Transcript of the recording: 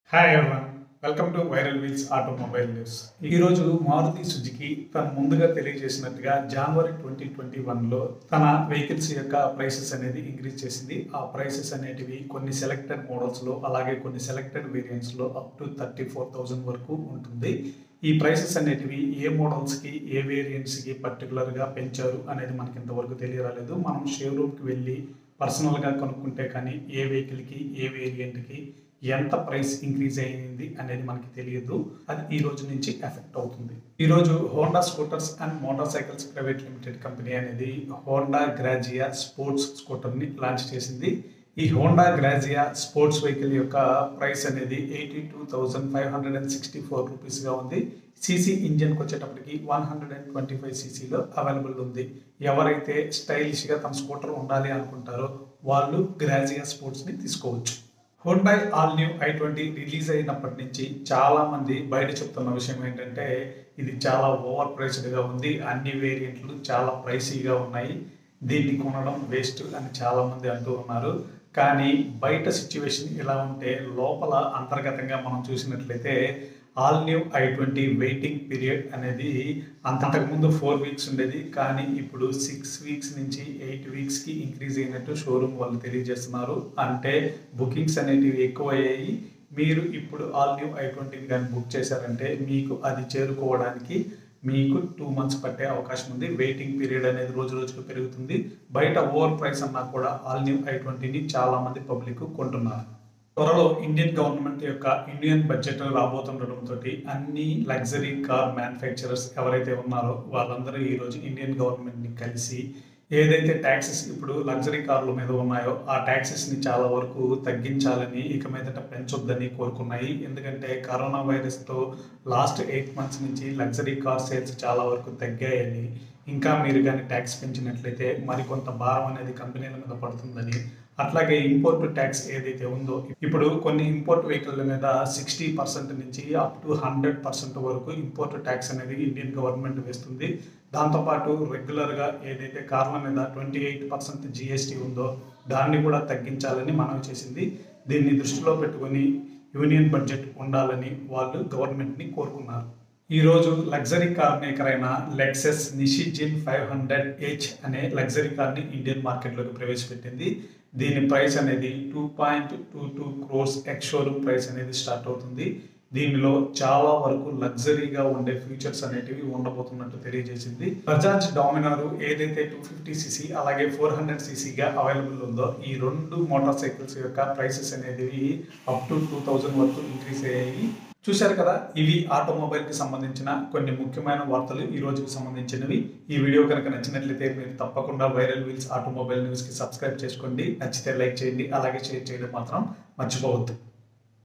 hi everyone welcome to viral wheels automobile news ఈ రోజు Maruti Suzuki తను ముందుగా తెలియజేసినట్టుగా జనవరి ట్వంటీ ట్వంటీ వన్లో తన వెహికల్స్ యొక్క ప్రైసెస్ అనేది ఇంక్రీజ్ చేసింది ఆ ప్రైసెస్ అనేటివి కొన్ని సెలెక్టెడ్ మోడల్స్లో అలాగే కొన్ని సెలెక్టెడ్ వేరియంట్స్లో up to thirty four thousand వరకు ఉంటుంది ఈ ప్రైసెస్ అనేటివి ఏ మోడల్స్కి ఏ వేరియంట్స్కి పర్టికులర్గా పెంచారు అనేది మనకి ఇంతవరకు తెలియరాలేదు మనం షోరూమ్కి వెళ్ళి పర్సనల్గా కొనుక్కుంటే కానీ ఏ వెహికల్కి ఏ వేరియంట్కి ఎంత ప్రైస్ ఇంక్రీజ్ అయ్యింది అనేది మనకి తెలియదు అది ఈ రోజు నుంచి ఎఫెక్ట్ అవుతుంది ఈ రోజు Honda scooters and motorcycles private limited company అనేది హోండా గ్రాజియా స్పోర్ట్స్ స్కూటర్ని లాంచ్ చేసింది ఈ హోండా గ్రాజియా స్పోర్ట్స్ వెహికల్ యొక్క ప్రైస్ అనేది eighty two thousand five hundred and sixty four రూపీస్గా ఉంది సీసీ ఇంజిన్కి వచ్చేటప్పటికి one hundred and twenty five సీసీలో అవైలబుల్ ఉంది ఎవరైతే స్టైలిష్గా తమ స్కూటర్ ఉండాలి అనుకుంటారో వాళ్ళు గ్రాజియా స్పోర్ట్స్ని తీసుకోవచ్చు Honda all new i twenty release అయినప్పటి నుంచి చాలా మంది బయట చెప్తున్న విషయం ఏంటంటే ఇది చాలా ఓవర్ ప్రైస్డ్గా ఉంది అన్ని వేరియంట్లు చాలా ప్రైసీగా ఉన్నాయి దీన్ని కొనడం వేస్ట్ అని చాలా మంది అంటూ ఉన్నారు కానీ బయట సిచ్యువేషన్ ఇలా ఉంటే లోపల అంతర్గతంగా మనం చూసినట్లయితే all new i twenty waiting period అనేది అంతకుముందు ఫోర్ వీక్స్ ఉండేది కానీ ఇప్పుడు సిక్స్ వీక్స్ నుంచి ఎయిట్ వీక్స్కి ఇంక్రీజ్ అయినట్టు షోరూమ్ వాళ్ళు తెలియజేస్తున్నారు అంటే బుకింగ్స్ అనేటివి ఎక్కువయ్యాయి మీరు ఇప్పుడు ఆల్ న్యూ ఐ ట్వంటీని కానీ బుక్ చేశారంటే మీకు అది చేరుకోవడానికి మీకు టూ మంత్స్ పట్టే అవకాశం ఉంది వెయిటింగ్ పీరియడ్ అనేది రోజు రోజుకు పెరుగుతుంది బయట ఓవర్ ప్రైస్ అన్నా కూడా ఆల్ న్యూ ఐ ట్వంటీని చాలా మంది పబ్లిక్ కొంటున్నారు త్వరలో ఇండియన్ గవర్నమెంట్ యొక్క ఇండియన్ బడ్జెట్ రాబోతుండటంతో అన్ని లగ్జరీ కార్ మ్యానుఫ్యాక్చరర్స్ ఎవరైతే ఉన్నారో వాళ్ళందరూ ఈరోజు ఇండియన్ గవర్నమెంట్ని కలిసి ఏదైతే ట్యాక్సెస్ ఇప్పుడు లగ్జరీ కార్ల మీద ఉన్నాయో ఆ ట్యాక్సెస్ని చాలా వరకు తగ్గించాలని ఇక మీదట పెంచొద్దని కోరుకున్నాయి ఎందుకంటే కరోనా వైరస్తో లాస్ట్ ఎయిట్ మంత్స్ నుంచి లగ్జరీ కార్ సేల్స్ చాలా వరకు తగ్గాయని ఇంకా మీరు కానీ ట్యాక్స్ పెంచినట్లయితే మరికొంత భారం అనేది కంపెనీల మీద పడుతుందని అట్లాగే ఇంపోర్ట్ ట్యాక్స్ ఏదైతే ఉందో ఇప్పుడు కొన్ని ఇంపోర్ట్ వెహికల్ మీద సిక్స్టీ పర్సెంట్ నుంచి అప్ టు హండ్రెడ్ పర్సెంట్ వరకు ఇంపోర్ట్ ట్యాక్స్ అనేది ఇండియన్ గవర్నమెంట్ వేస్తుంది దాంతోపాటు రెగ్యులర్గా ఏదైతే కార్ల మీద ట్వంటీ ఎయిట్ పర్సెంట్ జిఎస్టీ ఉందో దాన్ని కూడా తగ్గించాలని మనవి చేసింది దీన్ని దృష్టిలో పెట్టుకొని యూనియన్ బడ్జెట్ ఉండాలని వాళ్ళు గవర్నమెంట్ని కోరుకున్నారు ఈరోజు లగ్జరీ కార్ మేకర్ అయిన లెక్సెస్ నిషిజిన్ ఫైవ్ హండ్రెడ్ హెచ్ అనే లగ్జరీ కార్ని ఇండియన్ మార్కెట్లోకి ప్రవేశపెట్టింది దీని ప్రైస్ అనేది two point two two crores ex showroom price అనేది స్టార్ట్ అవుతుంది దీనిలో చాలా వరకు లగ్జరీగా ఉండే ఫీచర్స్ అనేటివి ఉండబోతున్నట్టు తెలియజేసింది బజాజ్ డామినార్ ఏదైతే టూ ఫిఫ్టీ సీసీ అలాగే ఫోర్ హండ్రెడ్ సీసీగా అవైలబుల్ ఉందో ఈ రెండు మోటార్ సైకిల్స్ యొక్క ప్రైసెస్ అనేది అప్ టు టూ థౌజండ్ వరకు ఇంక్రీస్ అయ్యాయి చూశారు కదా ఇవి ఆటోమొబైల్ కి సంబంధించిన కొన్ని ముఖ్యమైన వార్తలు ఈ రోజుకి సంబంధించినవి ఈ వీడియో కనుక నచ్చినట్లయితే మీరు తప్పకుండా వైరల్ వీల్స్ ఆటోమొబైల్ న్యూస్ కి సబ్స్క్రైబ్ చేసుకోండి నచ్చితే లైక్ చేయండి అలాగే షేర్ చేయడం మాత్రం మర్చిపోవద్దు